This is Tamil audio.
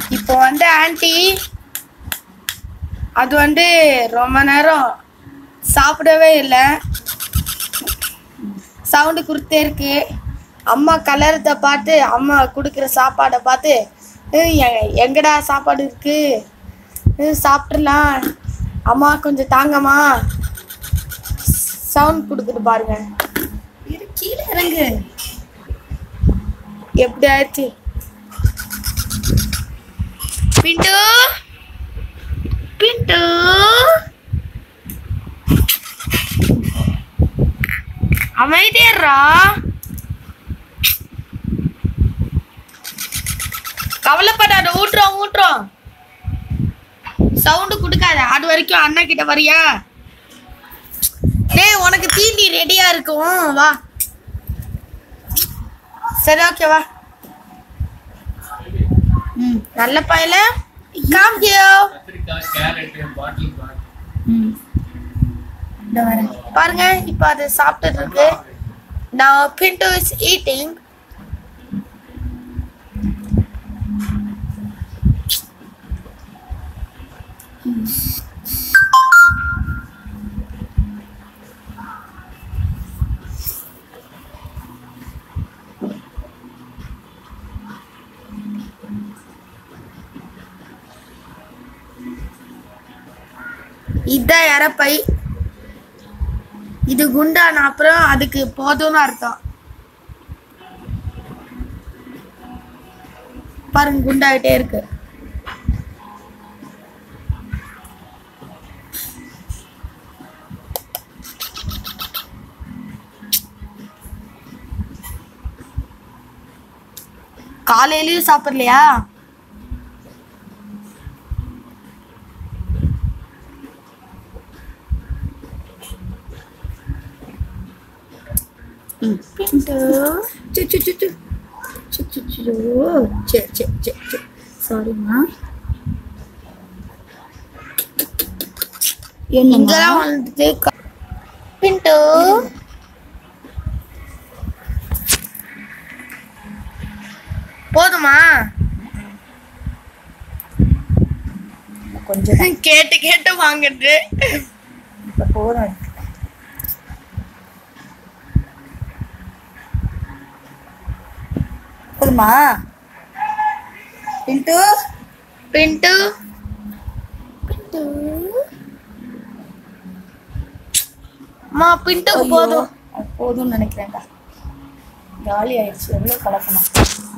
இப்போ வந்து ஆன்ட்டி அது வந்து ரொம்ப நேரம் சாப்பிடவே இல்லை சவுண்டு கொடுத்தே இருக்கு அம்மா கலரத்தை பார்த்து அம்மா கொடுக்குற சாப்பாடை பார்த்து "ஏய், எ- எங்கடா சாப்பாடு இருக்கு ஏய், சாப்பிட்றலாம் அம்மா கொஞ்சம் தாங்கம்மா சவுண்ட் கொடுக்குது பாருங்க இரு கீழே இறங்கு எப்படி ஆயிடுச்சு பிண்டு பிண்டு அமைதியரா கவலைப்படாத ஊட்டுறோம் ஊட்டுறோம் சவுண்டு கொடுக்காத அது வரைக்கும் அண்ணா கிட்ட வரியா டேய் உனக்கு தீனி ரெடியா இருக்கும் வா சரி ஓகே வா ம் நல்ல பையல காமிக்கியோ கத்திரிக்காய் கேரட் பாட்டில் பாட்டில் ம் இந்த வரேன் பாருங்க இப்போ அது சாப்பிட்டுட்டு இருக்கு now Pinto is eating இதான் இறப்பை இது குண்டான அப்புறம் அதுக்கு போதும்னு அர்த்தம் பாருங்க குண்டாயிட்டே இருக்கு காலையிலயும் சாப்பிடலையா பிண்டு சு சு சு சு சு சு சு சே சே சே சே சாரிம்மா என்னங்க இங்கெல்லாம் வந்துட்டு க- பிண்டு போதுமா கொஞ்சம் கேட்டு கேட்டு வாங்கிட்டு இப்போ போதும் போதுமா பின்ட்டு பிண்டு பிண்டு அம்மா பிண்டுக்கு போதும் அது போதும்னு நினைக்கிறேன்டா காலி ஆயிடுச்சு எவ்வளோ கலக்கணும்